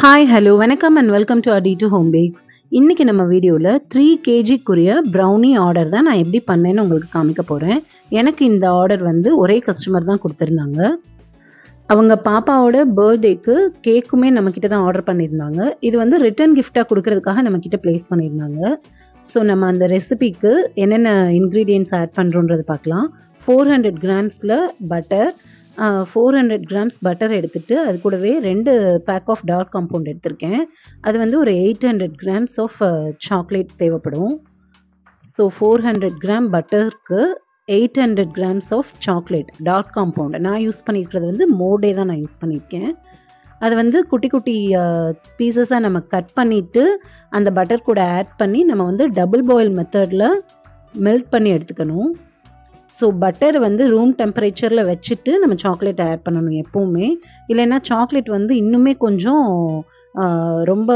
hi hello வணக்கம் and welcome to Adi to home bakes இன்றைக்கி நம்ம வீடியோவில் த்ரீ கேஜிக்குரிய ப்ரௌனி ஆர்டர் தான் நான் எப்படி பண்ணேன்னு உங்களுக்கு காமிக்க போகிறேன் எனக்கு இந்த ஆர்டர் வந்து ஒரே கஸ்டமர் தான் கொடுத்துருந்தாங்க அவங்க பாப்பாவோட பர்த்டேக்கு கேக்குமே நம்மக்கிட்ட தான் ஆர்டர் பண்ணியிருந்தாங்க இது வந்து ரிட்டர்ன் கிஃப்டாக கொடுக்கறதுக்காக நம்மக்கிட்ட ப்ளேஸ் பண்ணியிருந்தாங்க ஸோ நம்ம அந்த ரெசிபிக்கு என்னென்ன இன்க்ரீடியன்ஸ் ஆட் பண்ணுறோன்றது பார்க்கலாம் ஃபோர் ஹண்ட்ரட் கிராம்ஸில் butter four hundred grams butter எடுத்துகிட்டு அது கூடவே ரெண்டு பேக் ஆஃப் டார்க் காம்பவுண்ட் எடுத்திருக்கேன் அது வந்து ஒரு eight hundred grams of chocolate தேவைப்படும் ஸோ ஃபோர் ஹண்ட்ரட் கிராம் பட்டருக்கு eight hundred grams of chocolate dark compound நான் யூஸ் பண்ணியிருக்கிறது வந்து மோடே தான் நான் யூஸ் பண்ணியிருக்கேன் அது வந்து குட்டி குட்டி பீசஸாக நம்ம கட் பண்ணிவிட்டு அந்த பட்டர் கூட ஆட் பண்ணி நம்ம வந்து டபுள் பாயில் மெத்தடில் மெல்ட் பண்ணி எடுத்துக்கணும் ஸோ பட்டர் வந்து ரூம் டெம்பரேச்சரில் வச்சுட்டு நம்ம சாக்லேட் ஆட் பண்ணணும் எப்போவுமே இல்லைன்னா சாக்லேட் வந்து இன்னுமே கொஞ்சம் ரொம்ப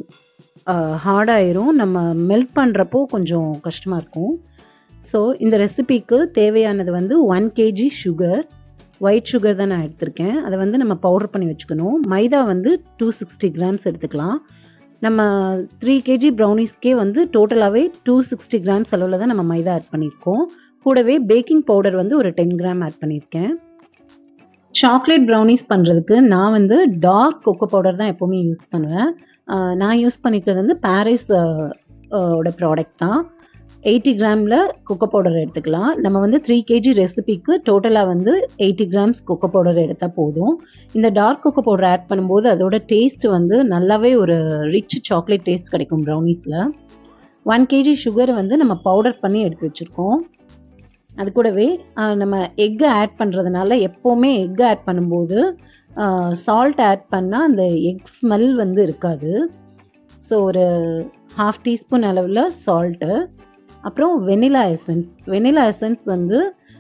ஹார்டாயிரும் நம்ம மெல்ட் பண்ணுறப்போ கொஞ்சம் கஷ்டமாக இருக்கும் ஸோ இந்த ரெசிபிக்கு தேவையானது வந்து one KG sugar white sugar தான் நான் எடுத்திருக்கேன் அதை வந்து நம்ம பவுடர் பண்ணி வச்சுக்கணும் மைதா வந்து டூ சிக்ஸ்டி கிராம்ஸ் எடுத்துக்கலாம் நம்ம த்ரீ கேஜி ப்ரௌனிஸ்க்கே வந்து டோட்டலாகவே டூ சிக்ஸ்டி கிராம்ஸ் அளவில் தான் நம்ம மைதா ஆட் பண்ணியிருக்கோம் கூடவே பேக்கிங் பவுடர் வந்து ஒரு டென் கிராம் ஆட் பண்ணியிருக்கேன் சாக்லேட் ப்ரௌனிஸ் பண்ணுறதுக்கு நான் வந்து டார்க் கொக்கோ பவுடர் தான் எப்போவுமே யூஸ் பண்ணுவேன் நான் யூஸ் பண்ணிக்கிறது வந்து பாரிஸ் ஓட ப்ராடக்ட் தான் எயிட்டி கிராமில் கொக்கோ பவுடர் எடுத்துக்கலாம் நம்ம வந்து த்ரீ கேஜி ரெசிபிக்கு டோட்டலாக வந்து எயிட்டி கிராம்ஸ் கொக்கோ பவுடர் எடுத்தால் போதும் இந்த டார்க் கொக்கோ பவுடர் ஆட் பண்ணும்போது அதோட டேஸ்ட் வந்து நல்லாவே ஒரு ரிச் சாக்லேட் டேஸ்ட் கிடைக்கும் ப்ரௌனிஸில் ஒன் கேஜி சுகர் வந்து நம்ம பவுடர் பண்ணி எடுத்து வச்சுருக்கோம் அது கூடவே நம்ம எக்கு ஆட் பண்ணுறதுனால எப்போவுமே எக்கு ஆட் பண்ணும்போது சால்ட் ஆட் பண்ணால் அந்த எக் ஸ்மெல் வந்து இருக்காது ஸோ ஒரு ஹாஃப் டீஸ்பூன் அளவில் சால்ட்டு அப்புறம் வெனிலா எசன்ஸ் வெனிலா எசன்ஸ் வந்து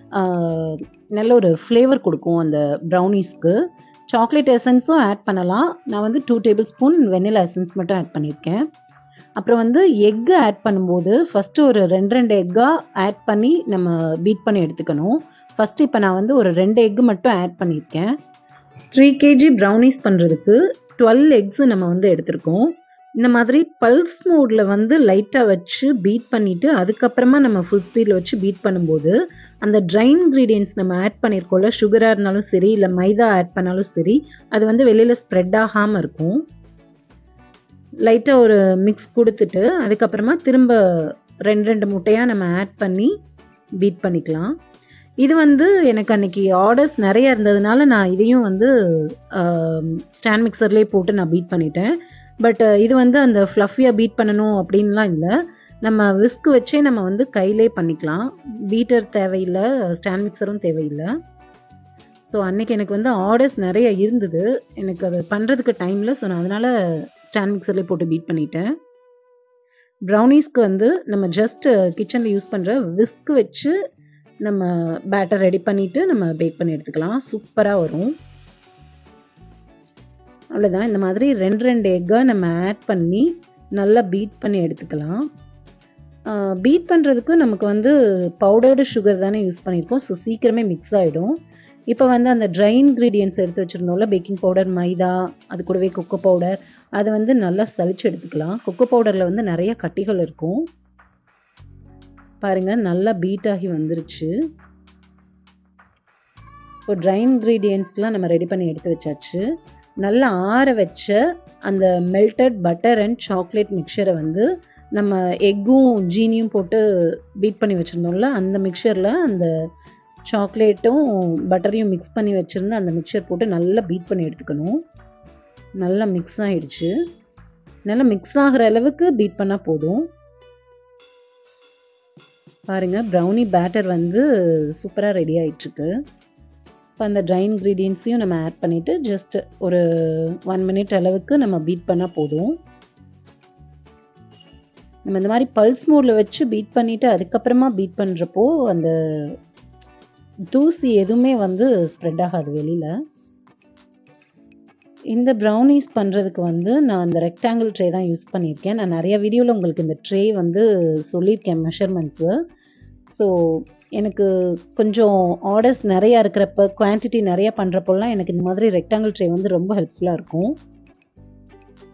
நல்ல ஒரு ஃப்ளேவர் கொடுக்கும் அந்த ப்ரௌனிஸ்க்கு சாக்லேட் எசன்ஸும் ஆட் பண்ணலாம் நான் வந்து two tablespoon vanilla essence மட்டும் ஆட் பண்ணியிருக்கேன் அப்புறம் வந்து எக்கு ஆட் பண்ணும்போது ஃபஸ்ட்டு ஒரு ரெண்டு ரெண்டு எக்காக ஆட் பண்ணி நம்ம பீட் பண்ணி எடுத்துக்கணும் ஃபஸ்ட்டு இப்போ நான் வந்து ஒரு ரெண்டு எக்கு மட்டும் ஆட் பண்ணியிருக்கேன் த்ரீ கேஜி ப்ரௌனிஸ் பண்ணுறதுக்கு டுவெல் எக்ஸு நம்ம வந்து எடுத்திருக்கோம் இந்த மாதிரி பல்ஸ் மோடில் வந்து லைட்டாக வச்சு பீட் பண்ணிவிட்டு அதுக்கப்புறமா நம்ம ஃபுல் ஸ்பீடில் வச்சு பீட் பண்ணும்போது அந்த ட்ரை இன்க்ரீடியன்ஸ் நம்ம ஆட் பண்ணியிருக்கோம்ல சுகராக இருந்தாலும் சரி இல்லை மைதா ஆட் பண்ணாலும் சரி அது வந்து வெளியில் ஸ்ப்ரெட் ஆகாமல் இருக்கும் லைட்டாக ஒரு மிக்ஸ் கொடுத்துட்டு அதுக்கப்புறமா திரும்ப ரெண்டு ரெண்டு முட்டையாக நம்ம ஆட் பண்ணி பீட் பண்ணிக்கலாம் இது வந்து எனக்கு அன்றைக்கி ஆர்டர்ஸ் நிறைய இருந்ததுனால நான் இதையும் வந்து ஸ்டாண்ட் மிக்சர்லேயே போட்டு நான் பீட் பண்ணிட்டேன் பட் இது வந்து அந்த ஃப்ளஃபியாக பீட் பண்ணணும் அப்படின்லாம் இல்லை நம்ம விஸ்க் வச்சே நம்ம வந்து கையிலே பண்ணிக்கலாம் பீட்டர் தேவையில்லை ஸ்டாண்ட் மிக்சரும் தேவையில்லை ஸோ அன்றைக்கி எனக்கு வந்து ஆர்டர்ஸ் நிறைய இருந்தது எனக்கு அது பண்ணுறதுக்கு டைமில் ஸோ நான் அதனால் ஸ்டாண்ட் மிக்சர்லேயே போட்டு பீட் பண்ணிட்டேன் ப்ரௌனிஸ்க்கு வந்து நம்ம ஜஸ்ட் கிச்சனில் யூஸ் பண்ணுற விஸ்க் வச்சு நம்ம பேட்டர் ரெடி பண்ணிவிட்டு நம்ம பேக் பண்ணி எடுத்துக்கலாம் சூப்பராக வரும் அவ்வளோதான் இந்த மாதிரி ரெண்டு ரெண்டு எக்கை நம்ம ஆட் பண்ணி நல்லா பீட் பண்ணி எடுத்துக்கலாம் பீட் பண்ணுறதுக்கு நமக்கு வந்து பவுடர்டு சுகர் தானே யூஸ் பண்ணியிருக்கோம் ஸோ சீக்கிரமே மிக்ஸ் ஆகிடும் இப்போ வந்து அந்த ட்ரை இன்க்ரீடியன்ஸ் எடுத்து வச்சுருந்தோம்ல பேக்கிங் பவுடர் மைதா அது கூடவே கொக்கோ பவுடர் அதை வந்து நல்லா சளிச்சு எடுத்துக்கலாம் கொக்கோ பவுடரில் வந்து நிறைய கட்டிகள் இருக்கும் பாருங்கள் நல்லா பீட் ஆகி வந்துருச்சு இப்போ ட்ரை இன்க்ரீடியன்ஸ்லாம் நம்ம ரெடி பண்ணி எடுத்து வச்சாச்சு நல்லா ஆற வச்ச அந்த மெல்டட் பட்டர் அண்ட் சாக்லேட் மிக்சரை வந்து நம்ம எக்கும் ஜீனியும் போட்டு பீட் பண்ணி வச்சுருந்தோம்ல அந்த மிக்சரில் அந்த சாக்லேட்டும் பட்டரையும் மிக்ஸ் பண்ணி வச்சுருந்து அந்த மிக்சர் போட்டு நல்லா பீட் பண்ணி எடுத்துக்கணும் நல்லா மிக்ஸ் ஆகிடுச்சு நல்லா மிக்ஸ் ஆகிற அளவுக்கு பீட் பண்ணால் போதும் பாருங்கள் ப்ரௌனி பேட்டர் வந்து சூப்பராக ரெடி ஆகிட்டுருக்கு இப்போ அந்த ட்ரை இன்க்ரீடியன்ஸையும் நம்ம ஆட் பண்ணிவிட்டு ஜஸ்ட் ஒரு ஒன் மினிட் அளவுக்கு நம்ம பீட் பண்ணால் போதும் நம்ம இந்த மாதிரி பல்ஸ் மோடில் வச்சு பீட் பண்ணிவிட்டு அதுக்கப்புறமா பீட் பண்ணுறப்போ அந்த தூசி எதுவுமே வந்து ஸ்ப்ரெட் ஆகாது வெளியில் இந்த ப்ரௌனிஸ் பண்ணுறதுக்கு வந்து நான் அந்த ரெக்டாங்கிள் ட்ரே தான் யூஸ் பண்ணியிருக்கேன் நான் நிறைய வீடியோவில் உங்களுக்கு இந்த ட்ரே வந்து சொல்லியிருக்கேன் மெஷர்மெண்ட்ஸு ஸோ எனக்கு கொஞ்சம் ஆர்டர்ஸ் நிறையா இருக்கிறப்ப குவான்டிட்டி நிறையா பண்ணுறப்போலாம் எனக்கு இந்த மாதிரி ரெக்டாங்கிள் ட்ரே வந்து ரொம்ப ஹெல்ப்ஃபுல்லாக இருக்கும்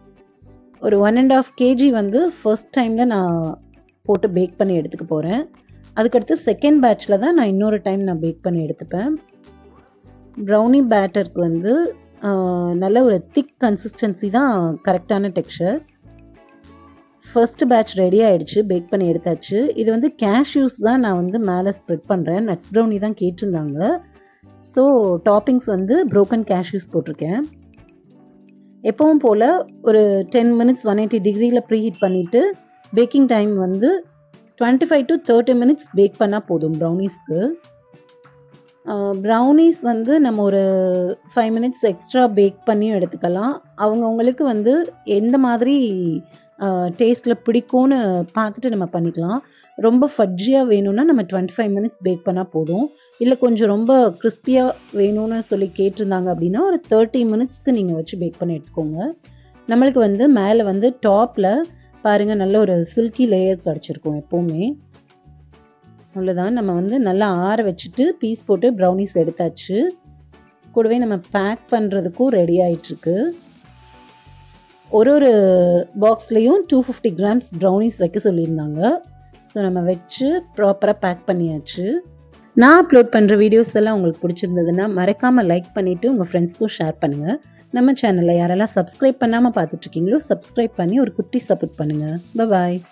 ஒரு ஒன் அண்ட் ஆஃப் கேஜி வந்து ஃபர்ஸ்ட் டைமில் நான் போட்டு பேக் பண்ணி எடுத்துக்க போகிறேன் அதுக்கடுத்து செகண்ட் பேட்ச்சில் தான் நான் இன்னொரு டைம் நான் பேக் பண்ணி எடுத்துப்பேன் ப்ரௌனி பேட்டருக்கு வந்து ஆஹ், நல்ல ஒரு திக் கன்சிஸ்டன்சி தான் கரெக்டான டெக்ஸ்சர் ஃபர்ஸ்ட் பேட்ச் ரெடி ஆயிடுச்சு பேக் பண்ணி எடுத்தாச்சு இது வந்து கேஷ்யூஸ் தான் நான் வந்து மேலே ஸ்ப்ரெட் பண்ணுறேன் நட்ஸ் ப்ரௌனி தான் கேட்டிருந்தாங்க ஸோ டாப்பிங்ஸ் வந்து broken cashews போட்டிருக்கேன் எப்பவும் போல் ஒரு டென் மினிட்ஸ் ஒன் எயிட்டி டிகிரியில் ப்ரீஹீட் பண்ணிவிட்டு பேக்கிங் டைம் வந்து twenty five to thirty minutes bake பண்ணால் போதும் ப்ரௌனீஸ்க்கு ப்ரௌனீஸ் வந்து நம்ம ஒரு ஃபைவ் மினிட்ஸ் எக்ஸ்ட்ரா பேக் பண்ணியும் எடுத்துக்கலாம் அவங்கவுங்களுக்கு வந்து எந்த மாதிரி டேஸ்ட்டில் பிடிக்கும்னு பார்த்துட்டு நம்ம பண்ணிக்கலாம் ரொம்ப ஃபட்ஜியாக வேணும்னா நம்ம டுவெண்ட்டி ஃபைவ் மினிட்ஸ் பேக் பண்ணால் போதும் இல்லை கொஞ்சம் ரொம்ப கிறிஸ்பியாக வேணும்னு சொல்லி கேட்டிருந்தாங்க அப்படின்னா ஒரு தேர்ட்டி மினிட்ஸ்க்கு நீங்கள் வச்சு பேக் பண்ணி எடுத்துக்கோங்க நம்மளுக்கு வந்து மேலே வந்து டாப்பில் பாருங்கள் நல்ல ஒரு சில்கி லேயர் கிடச்சிருக்கும் எப்போவுமே அவ்வளோதான் நம்ம வந்து நல்லா ஆற வச்சுட்டு பீஸ் போட்டு ப்ரௌனிஸ் எடுத்தாச்சு கூடவே நம்ம பேக் பண்ணுறதுக்கும் ரெடி ஆயிட்டிருக்கு ஒரு ஒரு பாக்ஸ்லேயும் டூ ஃபிஃப்டி கிராம்ஸ் ப்ரௌனிஸ் வைக்க சொல்லியிருந்தாங்க ஸோ நம்ம வச்சு ப்ராப்பராக பேக் பண்ணியாச்சு நான் அப்லோட் பண்ணுற வீடியோஸ் எல்லாம் உங்களுக்கு பிடிச்சிருந்ததுன்னா மறக்காமல் லைக் பண்ணிவிட்டு உங்கள் ஃப்ரெண்ட்ஸ்க்கும் ஷேர் பண்ணுங்கள் நம்ம சேனலில் யாரெல்லாம் சப்ஸ்கிரைப் பண்ணாமல் பார்த்துட்ருக்கீங்களோ சப்ஸ்கிரைப் பண்ணி ஒரு குட்டி சப்போர்ட் பண்ணுங்கள் பாய்